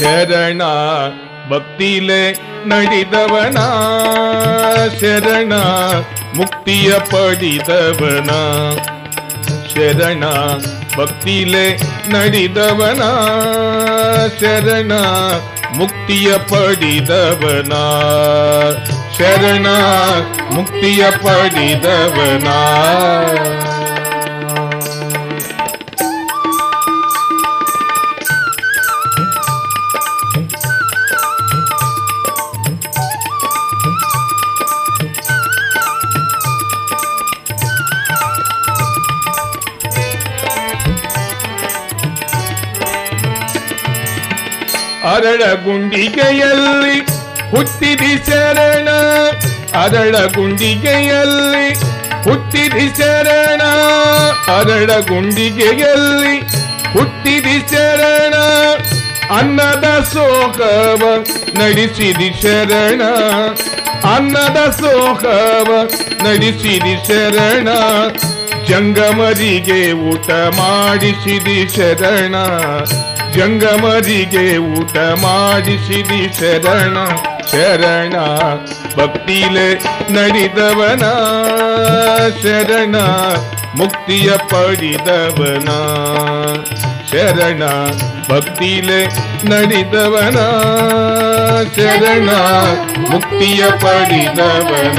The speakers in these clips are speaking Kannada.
ಶರಣ ಭಕ್ತಿಲೆ ನಡೆದವನ ಶರಣ ಮುಕ್ತಿಯ ಪಡಿದವನ ಶರಣ ಭಕ್ತಿಲೆ ನಡೆದವನ ಶರಣ ಮುಕ್ತಿಯ ಪಡಿದವನ ಶರಣ ಮುಕ್ತಿಯ ಪಡಿದವನ ಅರಳ ಗುಂಡಿಗೆಯಲ್ಲಿ ಹುಟ್ಟಿದಿ ಶರಣ ಅರಳ ಗುಂಡಿಗೆಯಲ್ಲಿ ಹುಟ್ಟಿದಿ ಶರಣ ಅರಳ ಗುಂಡಿಗೆಯಲ್ಲಿ ಹುಟ್ಟಿದಿ ಶರಣ ಅನ್ನದ ಸೋಕವ ನಡೆಸಿದಿ ಶರಣ ಅನ್ನದ ಸೋಕವ ನಡೆಸಿದಿ ಶರಣ ಜಂಗಮರಿಗೆ ಊಟ ಮಾಡಿಸಿದಿ ಶರಣ ಜಂಗಮರಿಗೆ ಊಟ ಮಾಡಿಸಿದಿ ಶರಣ ಶರಣ ಭಕ್ತಿಲೆ ನಡೆದವನ ಶರಣ ಮುಕ್ತಿಯ ಪಡಿದವನ ಶರಣ ಭಕ್ತಿಲೆ ನಡೆದವನ ಶರಣ ಮುಕ್ತಿಯ ಪಡಿದವನ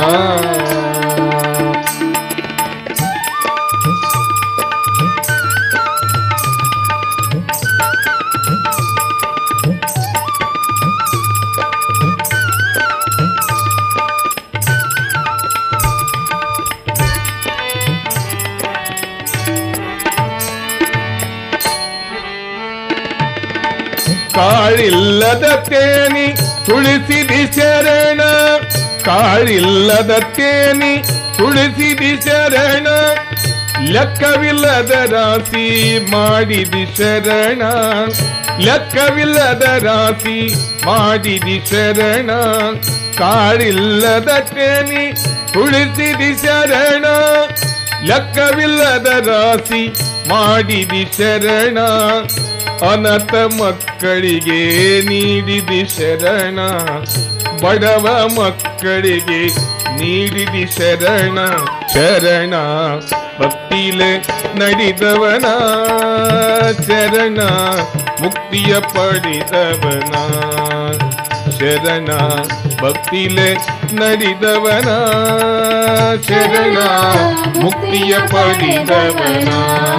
ಕಾಳಿಲ್ಲದ ತೇನಿ ತುಳಿಸಿದಿ ಶರಣ ಕಾಳಿಲ್ಲದ ತೇನಿ ತುಳಿಸಿದಿ ಶರಣ ಲೆಕ್ಕವಿಲ್ಲದ ರಾಶಿ ಮಾಡಿದಿ ಶರಣ ಲೆಕ್ಕವಿಲ್ಲದ ರಾಶಿ ಮಾಡಿದಿ ಶರಣ ಕಾಳಿಲ್ಲದ ತೇನಿ ತುಳಿಸಿದಿ ಶರಣ ಲೆಕ್ಕವಿಲ್ಲದ ರಾಶಿ ಮಾಡಿದಿ ಶರಣ ಅನಥ ಮಕ್ಕಳಿಗೆ ನೀಡಿದಿ ಶರಣ ಬಡವ ಮಕ್ಕಳಿಗೆ ನೀಡಿದಿ ಶರಣ ಶರಣ ಭಕ್ತಿಲೆ ನಡೆದವನ ಶರಣ ಮುಕ್ತಿಯ ಪಡಿದವನ ಶರಣ ಭಕ್ತಿಲೆ ನಡೆದವನ ಶರಣ ಮುಕ್ತಿಯ ಪಡಿದವನ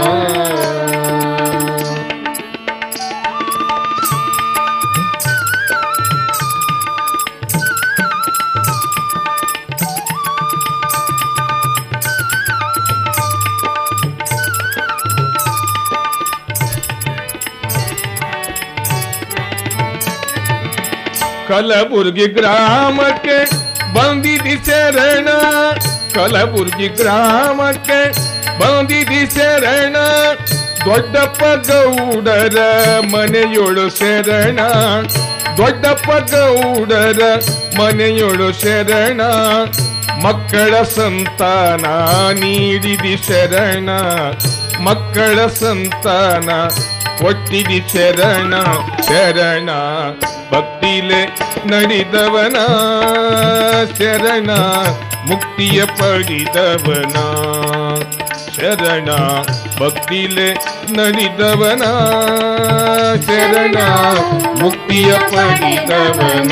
ಕಲಬುರ್ಗಿ ಗ್ರಾಮಕ್ಕೆ ಬಂದಿದಿ ಶರಣ ಕಲಬುರ್ಗಿ ಗ್ರಾಮಕ್ಕೆ ಬಂದಿದಿ ಶರಣ ದೊಡ್ಡಪ್ಪ ಗೌಡರ ಮನೆಯೊಳು ಶರಣ ದೊಡ್ಡಪ್ಪ ಗೌಡರ ಮನೆಯೊಳು ಶರಣ ಮಕ್ಕಳ ಸಂತಾನ ನೀಡಿದಿ ಶರಣ ಮಕ್ಕಳ ಸಂತಾನ ಒಟ್ಟಿದಿ ಶರಣ ಶರಣ ಭಕ್ತಿಲೆ ನಡೆದವನ ಶರಣ ಮುಕ್ತಿಯ ಪಡಿದವನ ಶರಣ ಭಕ್ತಿಲೆ ನಡೆದವನ ಶರಣ ಮುಕ್ತಿಯ ಪಡಿದವನ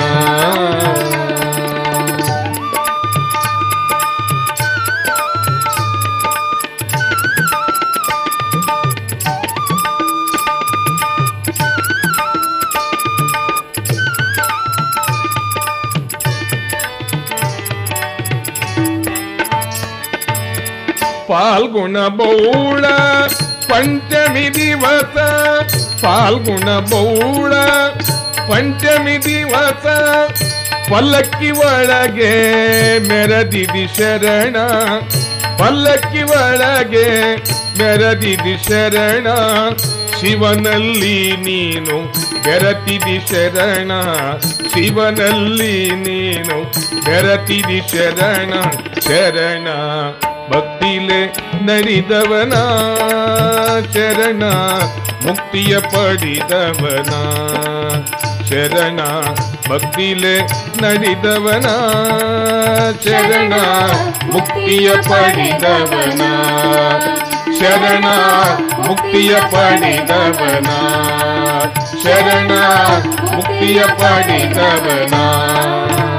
ಪಾಲ್ಗುಣ ಬೌಳ ಪಂಚಮಿ ದಿವಸ ಪಾಲ್ಗುಣ ಬೌಳ ಪಂಚಮಿ ದಿವಸ ಪಲ್ಲಕ್ಕಿ ಒಳಗೆ ಮೆರದಿದಿ ಶರಣ ಪಲ್ಲಕ್ಕಿ ಒಳಗೆ ಮೆರದಿದಿ ಶರಣ ಶಿವನಲ್ಲಿ ನೀನು ಬೆರತಿದಿ ಶರಣ ಶಿವನಲ್ಲಿ ನೀನು ಬೆರತಿದಿ ಶರಣ ಶರಣ ಭಕ್ತಿಲೆ ನಡೆದವನ ಶರಣ ಮುಕ್ತಿಯ ಪಡಿದವನ ಶರಣ ಭಕ್ತಿಲೆ ನಡೆದವನ ಶರಣ ಮುಕ್ತಿಯ ಪಡಿದವನ ಶರಣ ಮುಕ್ತಿಯ ಪಡಿದವನ ಶರಣ ಮುಕ್ತಿಯ ಪಡಿದವನ